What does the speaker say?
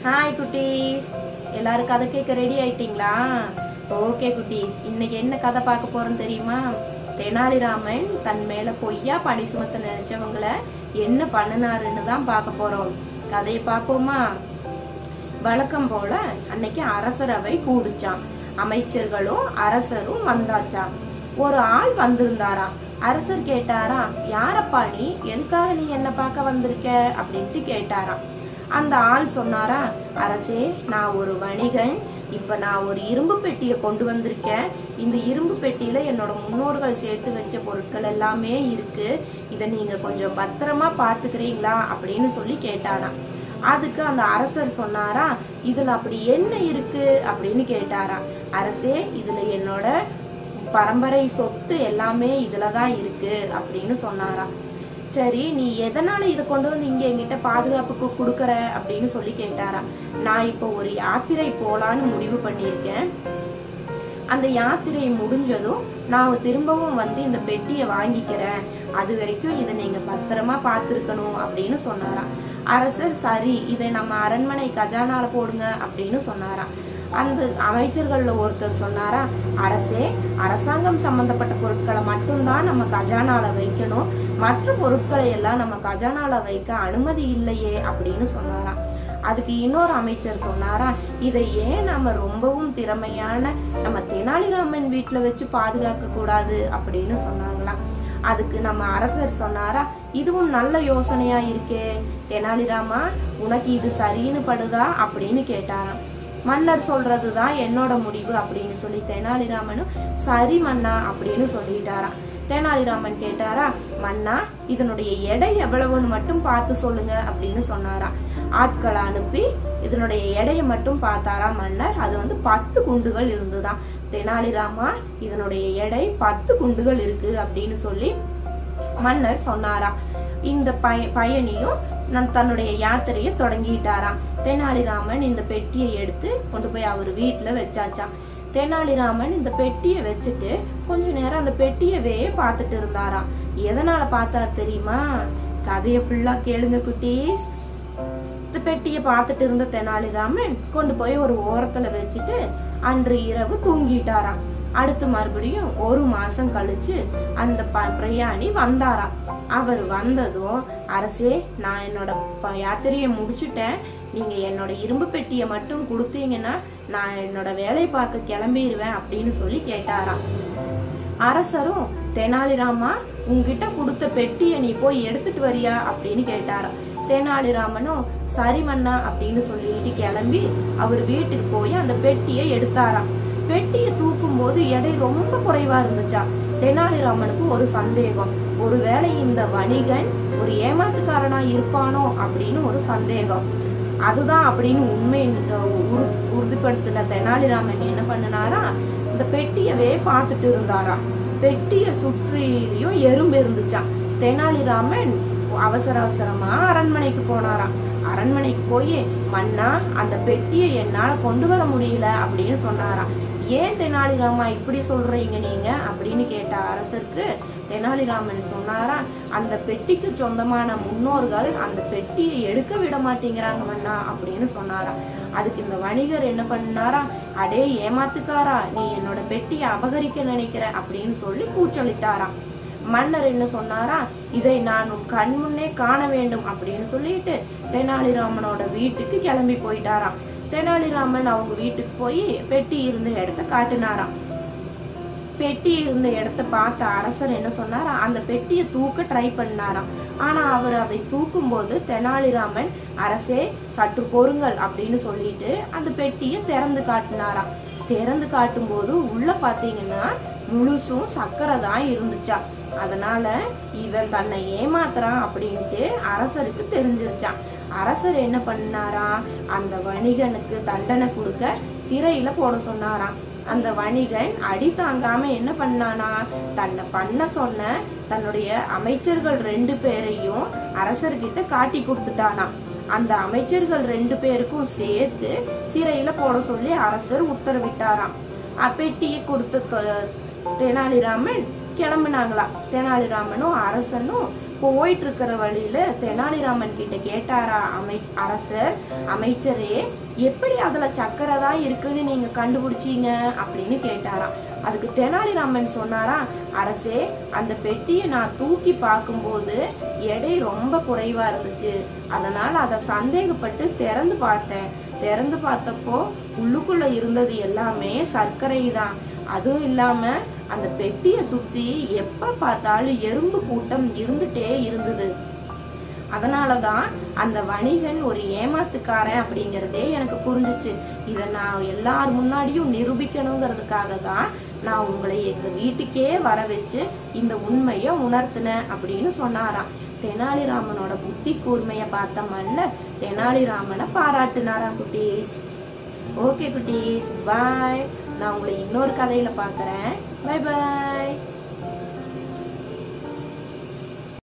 hi குட்டீஸ் எல்லாரும் கதை கேட்க ரெடி ஆயிட்டீங்களா ஓகே குட்டீஸ் இன்னைக்கு என்ன கதை பார்க்க போறோம் தெரியுமா தெனாலிராமன் தன் மேல பொய்யா பழி சுமத்த நினைச்சவங்கள என்ன பண்ணினாருன்னு தான் பார்க்க போறோம் கதையை பார்ப்போமா வழக்கம் போல அன்னைக்கு அரசரவை கூடுச்சாம் அமைச்சர்களும் அரசரும் வந்தாச்சாம் ஒரு ஆள் வந்திருந்தாராம் அரசர் கேட்டாராம் யாரப்பா நீ எதுக்காக நீ என்ன பார்க்க வந்திருக்க அப்படின்ட்டு கேட்டாராம் அந்த ஆள் சொன்னாரா அரசே நான் ஒரு வணிகன் இப்ப நான் ஒரு இரும்பு பெட்டியை கொண்டு வந்திருக்கேன் இந்த இரும்பு பெட்டியில என்னோட முன்னோர்கள் சேர்த்து வச்ச பொருட்கள் எல்லாமே இருக்கு இதை நீங்க கொஞ்சம் பத்திரமா பாத்துக்கிறீங்களா அப்படின்னு சொல்லி கேட்டாராம் அதுக்கு அந்த அரசர் சொன்னாரா இதுல அப்படி என்ன இருக்கு அப்படின்னு கேட்டாரா அரசே இதுல என்னோட பரம்பரை சொத்து எல்லாமே இதுலதான் இருக்கு அப்படின்னு சொன்னாராம் சரி நீ எதனால இதை கொண்டு வந்து இங்க என்கிட்ட பாதுகாப்புக்கு கொடுக்கற அப்படின்னு சொல்லி கேட்டாரா நான் இப்போ ஒரு யாத்திரை போலான்னு முடிவு பண்ணியிருக்கேன் அந்த யாத்திரை முடிஞ்சதும் நான் திரும்பவும் வந்து இந்த பெட்டியை வாங்கிக்கிறேன் அது வரைக்கும் இதை நீங்க பத்திரமா பார்த்துருக்கணும் அப்படின்னு சொன்னாராம் அரசர் சரி இதை நம்ம அரண்மனை கஜானால போடுங்க அப்படின்னு சொன்னாராம் அந்த அமைச்சர்கள்ல ஒருத்தர் சொன்னாரா அரசே அரசாங்கம் சம்பந்தப்பட்ட பொருட்களை மட்டும்தான் நம்ம கஜானால வைக்கணும் மற்ற பொருட்களை எல்லாம் நம்ம கஜானால வைக்க அனுமதி இல்லையே அப்படின்னு சொன்னாராம் அதுக்கு இன்னொரு அமைச்சர் சொன்னாரா இதை ஏன் நம்ம ரொம்பவும் திறமையான நம்ம தெனாலிராமன் வீட்டுல வச்சு பாதுகாக்க கூடாது அப்படின்னு சொன்னாங்களாம் அதுக்கு நம்ம அரசர் சொன்னாரா இதுவும் நல்ல யோசனையா இருக்கே தெனாலிராமா உனக்கு இது சரின்னு படுதா அப்படின்னு கேட்டாராம் மன்னர் சொல்றதுதான் என்னோட முடிவு அப்படின்னு சொல்லி தெனாலிராமனும் சரி மன்னா அப்படின்னு சொல்லிட்டாராம் தெனாலிராமன் கேட்டாரா மன்னா இதனுடைய எடை எவ்வளவுன்னு மட்டும் பார்த்து சொல்லுங்க அப்படின்னு சொன்னாராம் ஆட்களை அனுப்பி இதனுடைய எடையை மட்டும் பார்த்தாரா மன்னர் அது வந்து பத்து குண்டுகள் இருந்துதான் தெனாலிராமா இதனுடைய எடை பத்து குண்டுகள் இருக்கு அப்படின்னு சொல்லி மன்னர் சொன்னாராம் இந்த பய பயணியும் நான் தன்னுடைய யாத்திரையை தொடங்கிட்டாராம் தெனாலிராமன் இந்த பெட்டியை எடுத்து கொண்டு போய் அவர் வீட்டுல வச்சாச்சாம் தெனாலிராமன் இந்த பெட்டியை வச்சுட்டு கொஞ்ச நேரம் அந்த பெட்டியவே பார்த்துட்டு இருந்தாராம் எதனால பார்த்தார் தெரியுமா கதையை ஃபுல்லா கேளுங்க குட்டீஸ் இந்த பெட்டியை பார்த்துட்டு இருந்த தெனாலிராமன் கொண்டு போய் ஒரு ஓரத்துல வச்சுட்டு அன்று இரவு தூங்கிட்டாராம் அடுத்து மறுபடியும் ஒரு மாசம் கழிச்சு அந்த ப- பிரயாணி வந்தாராம் அவர் வந்ததும் அரசே நான் என்னோட ப- யாத்திரையை முடிச்சுட்டேன் நீங்க என்னோட இரும்பு பெட்டியை மட்டும் கொடுத்தீங்கன்னா நான் என்னோட வேலையை பார்க்க கிளம்பிடுவேன் அப்படின்னு சொல்லி கேட்டாராம் அரசரும் தெனாலிராமா உன்கிட்ட கொடுத்த பெட்டியை நீ போய் எடுத்துட்டு வரியா அப்படின்னு கேட்டாராம் தெனாலிராமனும் சரி மன்னா அப்படின்னு சொல்லிட்டு கிளம்பி அவர் வீட்டுக்கு போய் அந்த பெட்டியை எடுத்தாராம் பெட்டியை தூக்கும் போது எடை ரொம்ப குறைவா இருந்துச்சா தெனாலிராமனுக்கு ஒரு சந்தேகம் ஒருவேளை இந்த வணிகன் ஒரு ஏமாத்துக்காரனா இருப்பானோ அப்படின்னு ஒரு சந்தேகம் அதுதான் அப்படின்னு உண்மை உறு- உறுதிப்படுத்தின தெனாலிராமன் என்ன பண்ணினாரா இந்த பெட்டியவே பார்த்துட்டு இருந்தாராம் பெட்டியை சுற்றியும் எறும்பு இருந்துச்சாம் தெனாலிராமன் அவசர அவசரமா அரண்மனைக்கு போனாராம் அரண்மனைக்கு போய் மன்னா அந்த பெட்டியை என்னால கொண்டு வர முடியல அப்படின்னு சொன்னாராம் ஏன் தெனாலிராமா இப்படி சொல்றீங்க நீங்க அப்படின்னு கேட்ட அரசருக்கு தெனாலிராமன் சொன்னாரா அந்த பெட்டிக்கு சொந்தமான முன்னோர்கள் அந்த பெட்டியை எடுக்க விட மாட்டேங்கிறாங்க மன்னா அப்படின்னு சொன்னாராம் அதுக்கு இந்த வணிகர் என்ன பண்ணாரா அடே ஏமாத்துக்காரா நீ என்னோட பெட்டியை அபகரிக்க நினைக்கிற அப்படின்னு சொல்லி கூச்சலிட்டாராம் மன்னர் என்ன சொன்னாரா இதை நான் உன் கண் முன்னே காண வேண்டும் அப்படின்னு சொல்லிட்டு தெனாலிராமனோட வீட்டுக்கு கிளம்பி போயிட்டாராம் தெனாலிராமன் அவங்க வீட்டுக்கு போய் பெட்டி இருந்த இடத்த காட்டினாராம் பெட்டி இருந்த இடத்த பார்த்த அரசர் என்ன சொன்னாரா அந்த பெட்டியை தூக்க ட்ரை பண்ணாராம் ஆனா அவர் அதை தூக்கும் போது தெனாலிராமன் அரசே சற்று பொறுங்கள் அப்படின்னு சொல்லிட்டு அந்த பெட்டியை திறந்து காட்டினாராம் திறந்து காட்டும் போது உள்ள பாத்தீங்கன்னா முழுசும் சக்கரை தான் இருந்துச்சா அதனால இவன் தன்னை ஏமாத்துறான் அப்படின்ட்டு அரசருக்கு தெரிஞ்சிருச்சான் அரசர் என்ன பண்ணாராம் அந்த வணிகனுக்கு தண்டனை கொடுக்க சிறையில போட சொன்னாராம் அந்த வணிகன் அடி தாங்காம என்ன பண்ணானா தன்னை பண்ண சொன்ன தன்னுடைய அமைச்சர்கள் ரெண்டு பேரையும் அரசர்கிட்ட காட்டி கொடுத்துட்டானாம் அந்த அமைச்சர்கள் ரெண்டு பேருக்கும் சேர்த்து சிறையில போட சொல்லி அரசர் உத்தரவிட்டாராம் அ, பெட்டியை கொடுத்த தொ- தெனாலிராமன் கிளம்புனாங்களாம் தெனாலிராமனும் அரசனும் போயிட்டு இருக்கிற வழியில தெனாலிராமன் கிட்ட கேட்டாரா அமை அரசர் அமைச்சரே எப்படி அதுல சக்கரை தான் இருக்குன்னு நீங்க கண்டுபிடிச்சீங்க அப்படின்னு கேட்டாராம் அதுக்கு தெனாலிராமன் சொன்னாரா அரசே அந்த பெட்டியை நான் தூக்கி பார்க்கும்போது எடை ரொம்ப குறைவா இருந்துச்சு அதனால அதை சந்தேகப்பட்டு திறந்து பார்த்தேன் திறந்து பார்த்தப்போ உள்ளுக்குள்ள இருந்தது எல்லாமே சர்க்கரை தான் அதுவும் இல்லாம அந்த பெட்டியை சுத்தி எப்ப பார்த்தாலும் எறும்பு கூட்டம் இருந்துட்டே இருந்தது அதனாலதான் அந்த வணிகன் ஒரு ஏமாத்துக்காரன் அப்படிங்கறதே எனக்கு புரிஞ்சுச்சு இத நான் எல்லார் முன்னாடியும் நிரூபிக்கணுங்கிறதுக்காக தான் நான் உங்களை எங்க வீட்டுக்கே வர வச்சு இந்த உண்மைய உணர்த்தினேன் அப்படின்னு சொன்னாராம் தெனாலிராமனோட புத்தி கூர்மைய பார்த்தமல்ல தெனாலிராமனை பாராட்டுனாராம் குட்டீஸ் ஓகே குட்டீஸ் பாய் நான் உங்களை இன்னொரு கதையில பார்க்கறேன் பை பாய்